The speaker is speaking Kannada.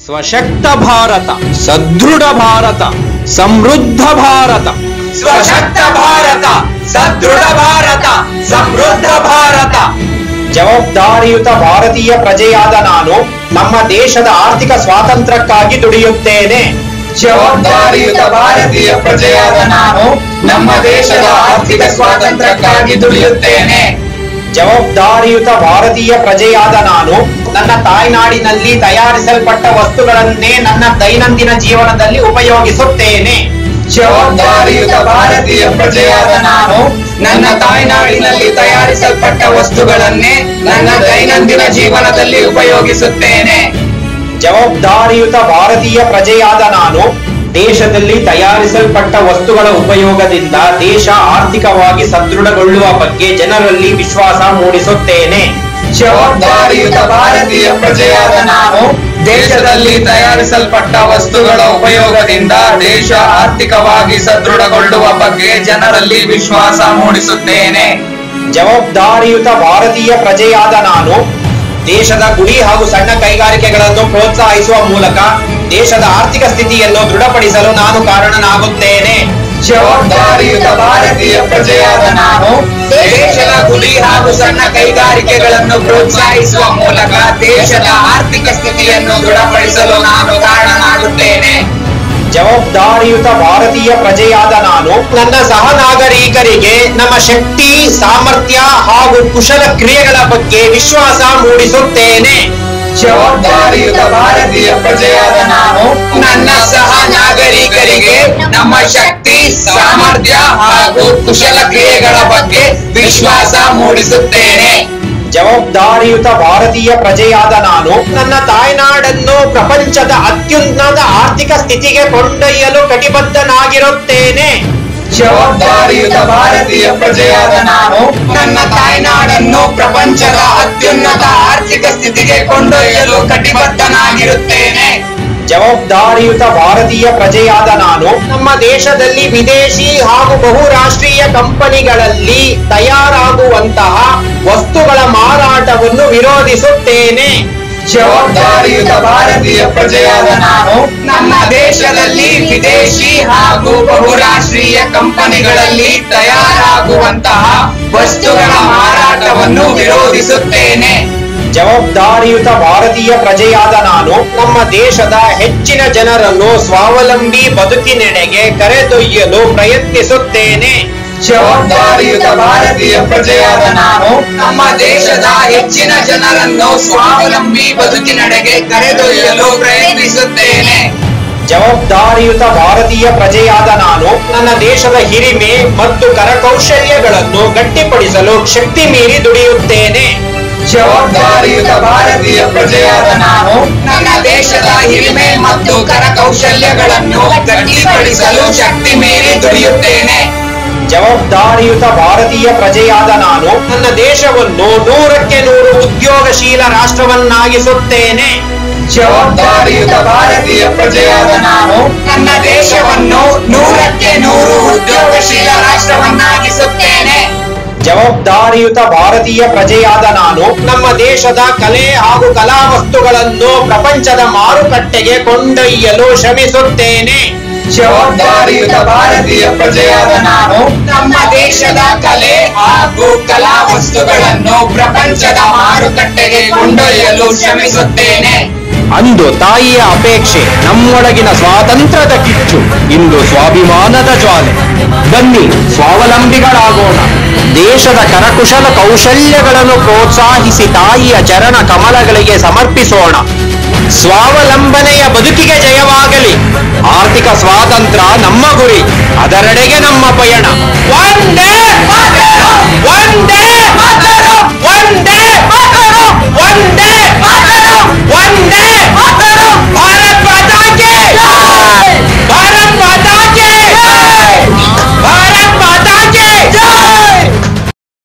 ಸ್ವಶಕ್ತ ಭಾರತ ಸದೃಢ ಭಾರತ ಸಮೃದ್ಧ ಭಾರತ ಸ್ವಶಕ್ತ ಭಾರತ ಸದೃಢ ಭಾರತ ಸಮೃದ್ಧ ಭಾರತ ಜವಾಬ್ದಾರಿಯುತ ಭಾರತೀಯ ಪ್ರಜೆಯಾದ ನಾನು ನಮ್ಮ ದೇಶದ ಆರ್ಥಿಕ ಸ್ವಾತಂತ್ರ್ಯಕ್ಕಾಗಿ ದುಡಿಯುತ್ತೇನೆ ಜವಾಬ್ದಾರಿಯುತ ಭಾರತೀಯ ಪ್ರಜೆಯಾದ ನಾನು ನಮ್ಮ ದೇಶದ ಆರ್ಥಿಕ ಸ್ವಾತಂತ್ರ್ಯಕ್ಕಾಗಿ ದುಡಿಯುತ್ತೇನೆ ಜವಾಬ್ದಾರಿಯುತ ಭಾರತೀಯ ಪ್ರಜೆಯಾದ ನಾನು ನನ್ನ ತಾಯ್ನಾಡಿನಲ್ಲಿ ತಯಾರಿಸಲ್ಪಟ್ಟ ವಸ್ತುಗಳನ್ನೇ ನನ್ನ ದೈನಂದಿನ ಜೀವನದಲ್ಲಿ ಉಪಯೋಗಿಸುತ್ತೇನೆ ಜವಾಬ್ದಾರಿಯುತ ಭಾರತೀಯ ಪ್ರಜೆಯಾದ ನಾನು ನನ್ನ ತಾಯ್ನಾಡಿನಲ್ಲಿ ತಯಾರಿಸಲ್ಪಟ್ಟ ವಸ್ತುಗಳನ್ನೇ ನನ್ನ ದೈನಂದಿನ ಜೀವನದಲ್ಲಿ ಉಪಯೋಗಿಸುತ್ತೇನೆ ಜವಾಬ್ದಾರಿಯುತ ಭಾರತೀಯ ಪ್ರಜೆಯಾದ ನಾನು ದೇಶದಲ್ಲಿ ತಯಾರಿಸಲ್ಪಟ್ಟ ವಸ್ತುಗಳ ಉಪಯೋಗದಿಂದ ದೇಶ ಆರ್ಥಿಕವಾಗಿ ಸದೃಢಗೊಳ್ಳುವ ಬಗ್ಗೆ ಜನರಲ್ಲಿ ವಿಶ್ವಾಸ ಮೂಡಿಸುತ್ತೇನೆ ಜವಾಬ್ದಾರಿಯುತ ಭಾರತೀಯ ಪ್ರಜೆಯಾದ ನಾನು ದೇಶದಲ್ಲಿ ತಯಾರಿಸಲ್ಪಟ್ಟ ವಸ್ತುಗಳ ಉಪಯೋಗದಿಂದ ದೇಶ ಆರ್ಥಿಕವಾಗಿ ಸದೃಢಗೊಳ್ಳುವ ಬಗ್ಗೆ ಜನರಲ್ಲಿ ವಿಶ್ವಾಸ ಮೂಡಿಸುತ್ತೇನೆ ಜವಾಬ್ದಾರಿಯುತ ಭಾರತೀಯ ಪ್ರಜೆಯಾದ ನಾನು ದೇಶದ ಗುಡಿ ಹಾಗೂ ಸಣ್ಣ ಕೈಗಾರಿಕೆಗಳನ್ನು ಪ್ರೋತ್ಸಾಹಿಸುವ ಮೂಲಕ ದೇಶದ ಆರ್ಥಿಕ ಸ್ಥಿತಿಯನ್ನು ದೃಢಪಡಿಸಲು ನಾನು ಕಾರಣನಾಗುತ್ತೇನೆ ಜವಾಬ್ದಾರಿಯುತ ಭಾರತೀಯ ಪ್ರಜೆಯಾದ ನಾನು ದೇಶದ ಗುಡಿ ಹಾಗೂ ಸಣ್ಣ ಕೈಗಾರಿಕೆಗಳನ್ನು ಪ್ರೋತ್ಸಾಹಿಸುವ ಮೂಲಕ ದೇಶದ ಆರ್ಥಿಕ ಸ್ಥಿತಿಯನ್ನು ದೃಢಪಡಿಸಲು ನಾನು ಕಾರಣನಾಗುತ್ತೇನೆ ಜವಾಬ್ದಾರಿಯುತ ಭಾರತೀಯ ಪ್ರಜೆಯಾದ ನಾನು ನನ್ನ ಸಹ ನಾಗರಿಕರಿಗೆ ನಮ್ಮ ಶಕ್ತಿ ಸಾಮರ್ಥ್ಯ ಹಾಗೂ ಕುಶಲ ಕ್ರಿಯೆಗಳ ಬಗ್ಗೆ ವಿಶ್ವಾಸ ಮೂಡಿಸುತ್ತೇನೆ ಜವಾಬ್ದಾರಿಯುತ ಭಾರತೀಯ ಪ್ರಜೆಯಾದ ನಾನು ನನ್ನ ಸಹ ನಾಗರಿಕರಿಗೆ ನಮ್ಮ ಶಕ್ತಿ ಸಾಮರ್ಥ್ಯ ಹಾಗೂ ಕುಶಲ ಕ್ರಿಯೆಗಳ ಬಗ್ಗೆ ವಿಶ್ವಾಸ ಮೂಡಿಸುತ್ತೇನೆ ಜವಾಬ್ದಾರಿಯುತ ಭಾರತೀಯ ಪ್ರಜೆಯಾದ ನಾನು ನನ್ನ ತಾಯ್ನಾಡನ್ನು ಪ್ರಪಂಚದ ಅತ್ಯುನ್ನತ ಆರ್ಥಿಕ ಸ್ಥಿತಿಗೆ ಕೊಂಡೊಯ್ಯಲು ಕಟಿಬದ್ಧನಾಗಿರುತ್ತೇನೆ ಜವಾಬ್ದಾರಿಯುತ ಭಾರತೀಯ ಪ್ರಜೆಯಾದ ನಾನು ನನ್ನ ತಾಯ್ನಾಡನ್ನು ಪ್ರಪಂಚದ ಅತ್ಯುನ್ನತ ಆರ್ಥಿಕ ಸ್ಥಿತಿಗೆ ಕೊಂಡೊಯ್ಯಲು ಕಟಿಬದ್ಧನಾಗಿರುತ್ತೇನೆ ಜವಾಬ್ದಾರಿಯುತ ಭಾರತೀಯ ಪ್ರಜೆಯಾದ ನಾನು ನಮ್ಮ ದೇಶದಲ್ಲಿ ವಿದೇಶಿ ಹಾಗೂ ಬಹುರಾಷ್ಟ್ರೀಯ ಕಂಪನಿಗಳಲ್ಲಿ ತಯಾರಾಗುವಂತಹ ವಸ್ತುಗಳ ಮಾರಾಟವನ್ನು ವಿರೋಧಿಸುತ್ತೇನೆ ಜವಾಬ್ದಾರಿಯುತ ಭಾರತೀಯ ಪ್ರಜೆಯಾದ ನಾನು ನಮ್ಮ ದೇಶದಲ್ಲಿ ವಿದೇಶಿ ಹಾಗೂ ಬಹುರಾಷ್ಟ್ರೀಯ ಕಂಪನಿಗಳಲ್ಲಿ ತಯಾರಾಗುವಂತಹ ವಸ್ತುಗಳ ಮಾರಾಟವನ್ನು ವಿರೋಧಿಸುತ್ತೇನೆ ಜವಾಬ್ದಾರಿಯುತ ಭಾರತೀಯ ಪ್ರಜೆಯಾದ ನಾನು ನಮ್ಮ ದೇಶದ ಹೆಚ್ಚಿನ ಜನರನ್ನು ಸ್ವಾವಲಂಬಿ ಬದುಕಿನೆಡೆಗೆ ಕರೆದೊಯ್ಯಲು ಪ್ರಯತ್ನಿಸುತ್ತೇನೆ ಜವಾಬ್ದಾರಿಯುತ ಭಾರತೀಯ ಪ್ರಜೆಯಾದ ನಾನು ನಮ್ಮ ದೇಶದ ಹೆಚ್ಚಿನ ಜನರನ್ನು ಸ್ವಾವಲಂಬಿ ಬದುಕಿನೆಡೆಗೆ ಕರೆದೊಯ್ಯಲು ಪ್ರಯತ್ನಿಸುತ್ತೇನೆ ಜವಾಬ್ದಾರಿಯುತ ಭಾರತೀಯ ಪ್ರಜೆಯಾದ ನಾನು ನನ್ನ ದೇಶದ ಹಿರಿಮೆ ಮತ್ತು ಕರಕೌಶಲ್ಯಗಳನ್ನು ಗಟ್ಟಿಪಡಿಸಲು ಶಕ್ತಿ ಮೀರಿ ದುಡಿಯುತ್ತೇನೆ ಜವಾಬ್ದಾರಿಯುತ ಭಾರತೀಯ ಪ್ರಜೆಯಾದ ನಾನು ನನ್ನ ದೇಶದ ಹಿರಿಮೆ ಮತ್ತು ಕರಕೌಶಲ್ಯಗಳನ್ನು ಗಟ್ಟಿಪಡಿಸಲು ಶಕ್ತಿ ಮೀರಿ ದುಡಿಯುತ್ತೇನೆ ಜವಾಬ್ದಾರಿಯುತ ಭಾರತೀಯ ಪ್ರಜೆಯಾದ ನಾನು ನನ್ನ ದೇಶವನ್ನು ನೂರಕ್ಕೆ ನೂರು ಉದ್ಯೋಗಶೀಲ ರಾಷ್ಟ್ರವನ್ನಾಗಿಸುತ್ತೇನೆ ಜವಾಬ್ದಾರಿಯುತ ಭಾರತೀಯ ಪ್ರಜೆಯಾದ ನಾನು ನನ್ನ ದೇಶವನ್ನು ನೂರಕ್ಕೆ ನೂರು ಉದ್ಯೋಗಶೀಲ ರಾಷ್ಟ್ರವನ್ನಾಗಿಸುತ್ತೇನೆ ಜವಾಬ್ದಾರಿಯುತ ಭಾರತೀಯ ಪ್ರಜೆಯಾದ ನಾನು ನಮ್ಮ ದೇಶದ ಕಲೆ ಹಾಗೂ ಕಲಾ ವಸ್ತುಗಳನ್ನು ಪ್ರಪಂಚದ ಮಾರುಕಟ್ಟೆಗೆ ಕೊಂಡೊಯ್ಯಲು ಶ್ರಮಿಸುತ್ತೇನೆ ಜವಾಬ್ದಾರಿಯುತ ಭಾರತೀಯ ಪ್ರಜೆಯಾದ ನಾನು ನಮ್ಮ ದೇಶದ ಕಲೆ ಹಾಗೂ ಕಲಾ ವಸ್ತುಗಳನ್ನು ಪ್ರಪಂಚದ ಮಾರುಕಟ್ಟೆಗೆ ಕೊಂಡೊಯ್ಯಲು ಶ್ರಮಿಸುತ್ತೇನೆ ಅಂದು ತಾಯಿಯ ಅಪೇಕ್ಷೆ ನಮ್ಮೊಳಗಿನ ಸ್ವಾತಂತ್ರ್ಯದ ಕಿಚ್ಚು ಇಂದು ಸ್ವಾಭಿಮಾನದ ಜ್ವಾಲೆ ಬನ್ನಿ ಸ್ವಾವಲಂಬಿಗಳಾಗೋಣ ದೇಶದ ಕರಕುಶಲ ಕೌಶಲ್ಯಗಳನ್ನು ಪ್ರೋತ್ಸಾಹಿಸಿ ತಾಯಿಯ ಚರಣ ಕಮಲಗಳಿಗೆ ಸಮರ್ಪಿಸೋಣ ಸ್ವಾವಲಂಬನೆಯ ಬದುಕಿಗೆ ಜಯವಾಗಲಿ ಆರ್ಥಿಕ ಸ್ವಾತಂತ್ರ್ಯ ನಮ್ಮ ಗುರಿ ಅದರೆಡೆಗೆ ನಮ್ಮ ಪಯಣ